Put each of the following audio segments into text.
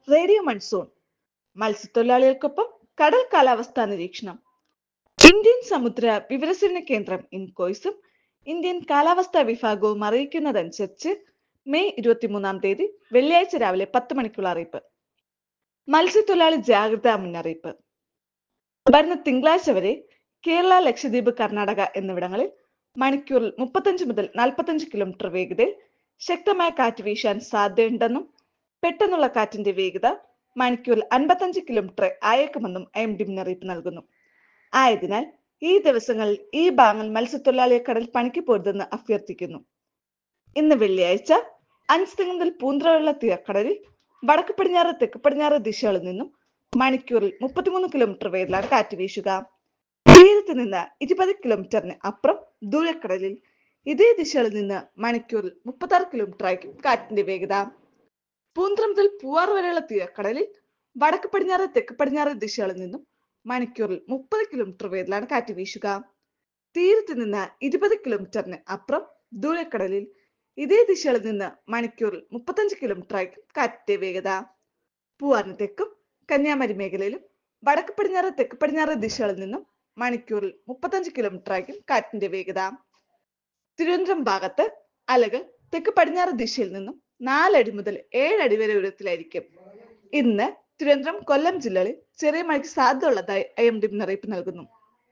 radio monsoon മത്സ്യത്തൊഴിലാളികൾക്കൊപ്പം കടൽ കാലാവസ്ഥാ നിരീക്ഷണം ഇന്ത്യൻ സമുദ്ര വിവരസേവന കേന്ദ്രം ഇൻകോയ്സും ഇന്ത്യൻ കാലാവസ്ഥാ വിഭാഗവും അറിയിക്കുന്നതനുസരിച്ച് മെയ് ഇരുപത്തിമൂന്നാം തീയതി വെള്ളിയാഴ്ച രാവിലെ പത്ത് മണിക്കുള്ള അറിയിപ്പ് മത്സ്യത്തൊഴിലാളി ജാഗ്രതാ മുന്നറിയിപ്പ് വരുന്ന തിങ്കളാഴ്ച വരെ കേരള ലക്ഷദ്വീപ് കർണാടക എന്നിവിടങ്ങളിൽ മണിക്കൂറിൽ മുപ്പത്തഞ്ച് മുതൽ നാൽപ്പത്തഞ്ച് കിലോമീറ്റർ വേഗതയിൽ ശക്തമായ കാറ്റ് വീശാൻ സാധ്യതയുണ്ടെന്നും പെട്ടെന്നുള്ള കാറ്റിന്റെ വേഗത മണിക്കൂറിൽ അൻപത്തഞ്ച് കിലോമീറ്റർ ആയേക്കുമെന്നും ഐ എം ഡി മുന്നറിയിപ്പ് നൽകുന്നു ആയതിനാൽ ഈ ദിവസങ്ങളിൽ ഈ ഭാഗങ്ങൾ മത്സ്യത്തൊഴിലാളിയെ കടൽ പണിക്ക് പോരുതെന്ന് അഭ്യർത്ഥിക്കുന്നു ഇന്ന് വെള്ളിയാഴ്ച അഞ്ച് മുതൽ പൂന്തറയുള്ള തീരക്കടലിൽ വടക്ക് പടിഞ്ഞാറ് തെക്ക് പടിഞ്ഞാറ് ദിശകളിൽ നിന്നും മണിക്കൂറിൽ മുപ്പത്തിമൂന്ന് കിലോമീറ്റർ വേഗത്തിലാണ് കാറ്റ് വീശുക തീരത്ത് നിന്ന് ഇരുപത് കിലോമീറ്ററിന് അപ്പുറം ദൂരക്കടലിൽ ഇതേ ദിശകളിൽ നിന്ന് മണിക്കൂറിൽ മുപ്പത്തി ആറ് കിലോമീറ്റർ ആയിരിക്കും കാറ്റിന്റെ വേഗത പൂന്തറ മുതൽ പൂവാർ വരെയുള്ള തീരക്കടലിൽ വടക്ക് പടിഞ്ഞാറ് തെക്ക് പടിഞ്ഞാറ് ദിശകളിൽ നിന്നും മണിക്കൂറിൽ മുപ്പത് കിലോമീറ്റർ വേഗത്തിലാണ് കാറ്റ് വീശുക തീരത്ത് നിന്ന് ഇരുപത് കിലോമീറ്ററിന് അപ്പുറം ദൂരക്കടലിൽ ഇതേ ദിശകളിൽ നിന്ന് മണിക്കൂറിൽ മുപ്പത്തഞ്ച് കിലോമീറ്റർ ആയിരിക്കും കാറ്റിന്റെ വേഗത പൂവാറിന് തെക്കും കന്യാകുമാരി മേഖലയിലും വടക്ക് പടിഞ്ഞാറ് തെക്ക് പടിഞ്ഞാറ് ദിശകളിൽ നിന്നും മണിക്കൂറിൽ മുപ്പത്തഞ്ച് കിലോമീറ്റർ ആയിരിക്കും കാറ്റിന്റെ വേഗത തിരുവനന്തപുരം ഭാഗത്ത് അലകൾ തെക്ക് പടിഞ്ഞാറ് ദിശയിൽ നിന്നും നാലടി മുതൽ ഏഴടി വരെ ഉയരത്തിലായിരിക്കും ഇന്ന് തിരുവനന്തപുരം കൊല്ലം ജില്ലകളിൽ ചെറിയ മഴയ്ക്ക് സാധ്യതയുള്ളതായി ഐ എം ഡി മുന്നറിയിപ്പ് നൽകുന്നു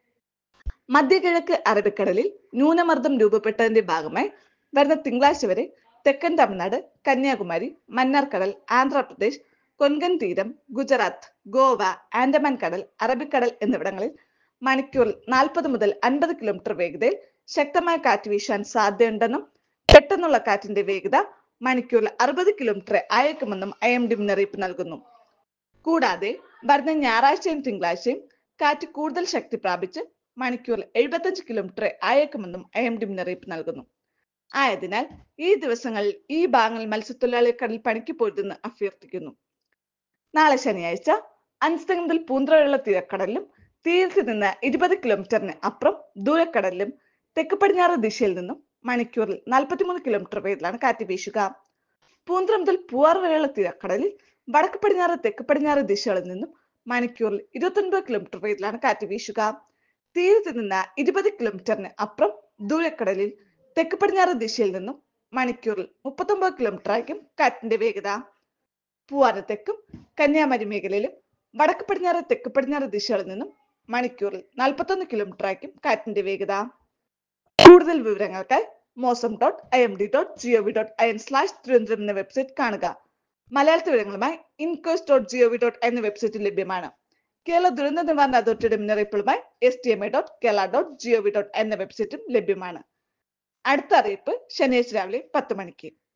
മധ്യകിഴക്ക് അറബിക്കടലിൽ ന്യൂനമർദ്ദം രൂപപ്പെട്ടതിന്റെ ഭാഗമായി വരുന്ന തിങ്കളാഴ്ച വരെ തെക്കൻ തമിഴ്നാട് കന്യാകുമാരി മന്നാർ കടൽ ആന്ധ്രാപ്രദേശ് കൊൻകൻ തീരം ഗുജറാത്ത് ഗോവ ആൻഡമാൻ കടൽ അറബിക്കടൽ എന്നിവിടങ്ങളിൽ മണിക്കൂറിൽ നാൽപ്പത് മുതൽ അൻപത് കിലോമീറ്റർ വേഗതയിൽ ശക്തമായ കാറ്റ് വീശാൻ സാധ്യതയുണ്ടെന്നും പെട്ടെന്നുള്ള കാറ്റിന്റെ വേഗത മണിക്കൂറിൽ അറുപത് കിലോമീറ്റർ അയക്കുമെന്നും ഐ എം ഡി മുന്നറിയിപ്പ് നൽകുന്നു കൂടാതെ വരുന്ന ഞായറാഴ്ചയും തിങ്കളാഴ്ചയും കാറ്റ് കൂടുതൽ ശക്തി പ്രാപിച്ച് മണിക്കൂറിൽ എഴുപത്തഞ്ച് കിലോമീറ്റർ അയക്കുമെന്നും ഐ എം ഡി മുന്നറിയിപ്പ് നൽകുന്നു ആയതിനാൽ ഈ ദിവസങ്ങളിൽ ഈ ഭാഗങ്ങളിൽ മത്സ്യത്തൊഴിലാളികൾ കടൽ പണിക്ക് പോരുതെന്ന് അഭ്യർത്ഥിക്കുന്നു നാളെ ശനിയാഴ്ച അഞ്ച് മുതൽ പൂന്തറയുള്ള തീരക്കടലിലും തീരത്ത് നിന്ന് ഇരുപത് കിലോമീറ്ററിന് അപ്പുറം ദൂരക്കടലിലും തെക്ക് പടിഞ്ഞാറ് ദിശയിൽ നിന്നും മണിക്കൂറിൽ നാൽപ്പത്തിമൂന്ന് കിലോമീറ്റർ വേഗത്തിലാണ് കാറ്റ് വീശുക പൂന്തറ മുതൽ പൂവാർ വരെയുള്ള തീരക്കടലിൽ വടക്ക് പടിഞ്ഞാറ് തെക്ക് പടിഞ്ഞാറ് ദിശകളിൽ നിന്നും മണിക്കൂറിൽ ഇരുപത്തൊൻപത് കിലോമീറ്റർ വേഗത്തിലാണ് കാറ്റ് വീശുക തീരത്ത് നിന്ന് ഇരുപത് കിലോമീറ്ററിന് അപ്പുറം ദൂരക്കടലിൽ തെക്ക് പടിഞ്ഞാറ് ദിശയിൽ നിന്നും മണിക്കൂറിൽ മുപ്പത്തൊമ്പത് കിലോമീറ്റർ ആയിരിക്കും കാറ്റിന്റെ വേഗത പൂവാന തെക്കും കന്യാകുമാരി മേഖലയിലും വടക്ക് പടിഞ്ഞാറ് തെക്ക് പടിഞ്ഞാറ് ദിശകളിൽ നിന്നും മണിക്കൂറിൽ നാൽപ്പത്തൊന്ന് കിലോമീറ്റർ ആയിരിക്കും കാറ്റിന്റെ വേഗത കൂടുതൽ വിവരങ്ങൾക്കായി mausam dot I M D dot gov dot I N slash Thiruvananthapuram എന്ന വെബ്സൈറ്റ് കാണുക മലയാളത്തിൽ വിവരങ്ങളുമായി ഇൻകോസ് ഡോട്ട് ജിഒവി ഡോട്ട് എന്ന വെബ്സൈറ്റിൽ ലഭ്യമാണ് കേരള ദുരന്ത നിവാരണ അതോറിറ്റിയുടെ മുന്നറിയിപ്പുകളുമായി S T M A dot Kerala dot gov dot എന്ന വെബ്സൈറ്റും ലഭ്യമാണ് അടുത്ത അറിയിപ്പ് ശനിയാഴ്ച രാവിലെ പത്ത് മണിക്ക്